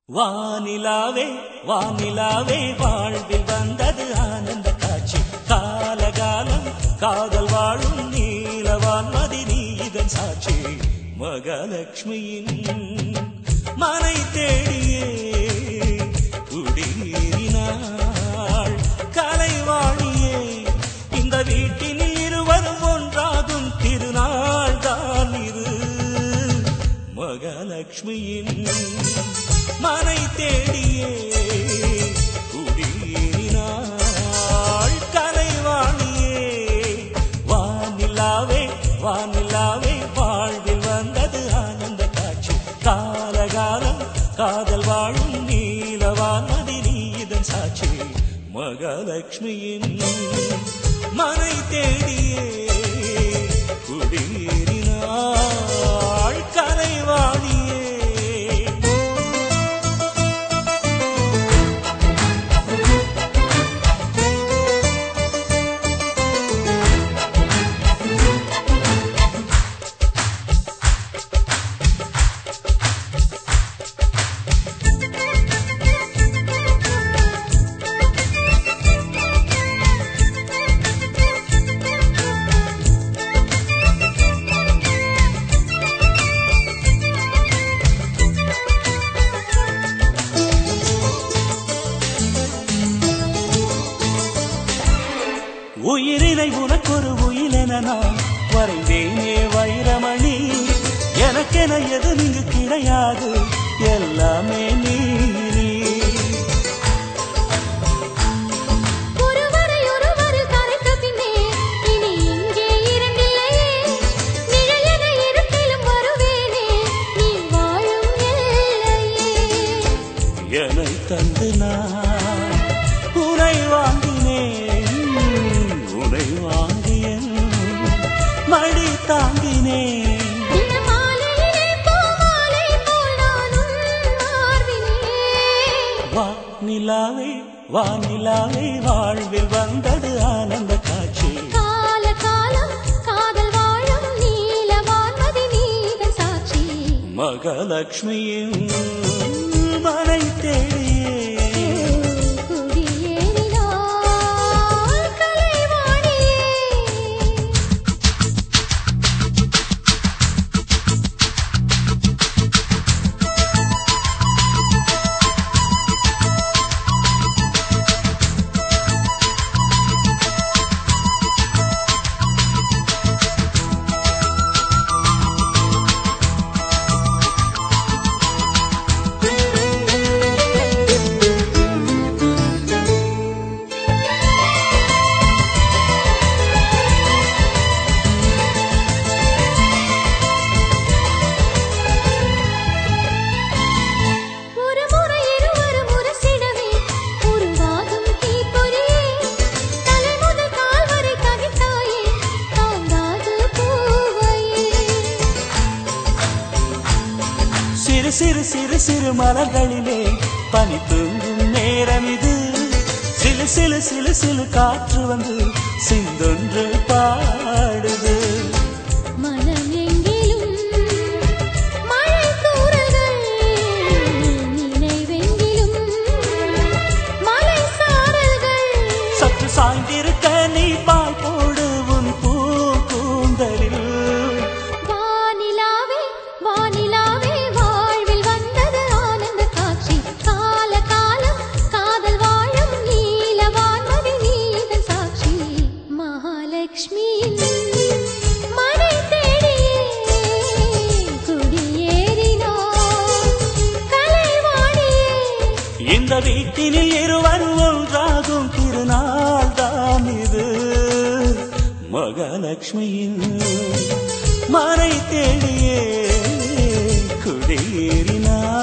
வானிலாவே வானிலாவே வாழ்வில் வந்தது ஆனந்த காட்சி காலகாலம் காதல் வாழும் நீலவான்மதி நீ இதன் சாட்சி மகாலட்சுமியின் மனை தேடியே குடியேறினாள் கலைவாணியே இந்த வீட்டினில் இருவரும் ஒன்றாகும் திருநாள் தான் இது மகாலட்சுமியின் மனை தேடியே குடியேறினாள் கலைவாணியே வானிலாவே வானிலாவே வாழ்வில் வந்தது ஆனந்த காட்சி காலகாலம் காதல் வாழும் நீலவானதி நீ இதன் சாட்சி மகாலட்சுமியின் மனை தேடியே குடியேறினாள் கலைவாணியே உயிரினை உனக்கொரு உயிலென நான் வரைந்தேனே வைரமணி எனக்கென எது இங்கு கிடையாது எல்லாமே நீ நீ. ஒருவரை ஒருவர் கரைத்த பின்னே இனி இங்கே இரண்டில்லையே நிழலென இருட்டிலும் வருவேனே நீ வாழும் எல்லையே என்னை தந்து நான் உனை வாங்கினேன் உனை வாங்கியன் மடி தாங்கினேன் தினமாலையிலே பூமாலை போல் நானும் மார்பினே வா நிலாவே வா நிலாவே வாழ்வில் வந்தது ஆனந்த காட்சி கால காலம் காதல் வாழும் நீலவான்மதி நீதன் சாட்சி மகாலட்சுமியின் மனை தேடியே குடியேறினாள் கலைவாணியே ஒரு முறை இருவரும் உரசிடவே உருவாகும் தீப்பொறியே தலை முதல் கால் வரை கவித்தாயே தாங்காது பூவையே சிறு சிறு சிறு சிறு மலர்களிலே பனி தூங்கும் நேரம் இது சிலு சிலு சிலு சிலு காற்று வந்து சிந்தொன்று பாடுது மனம் எங்கிலும் மழை தூறல்கள் நினைவெங்கிலும் மலை சாரல்கள் சற்று சாய்ந்திருக்க நீ பால் போடு உன் பூ கூந்தலில் வானிலாவே வானிலாவே வாழ்வில் வந்தது ஆனந்த காட்சி கால காலம் காதல் வாழும் நீலவான்மதி நீதன் சாட்சி மகாலட்சுமியின் மனை தேடியே குடியேறினாள் கலைவாணியே இந்த வீட்டினில் இருவரும் ஒன்றாகும் திருநாள் தான் இது மகாலட்சுமியின் மறை தேடியே குடியேறினார்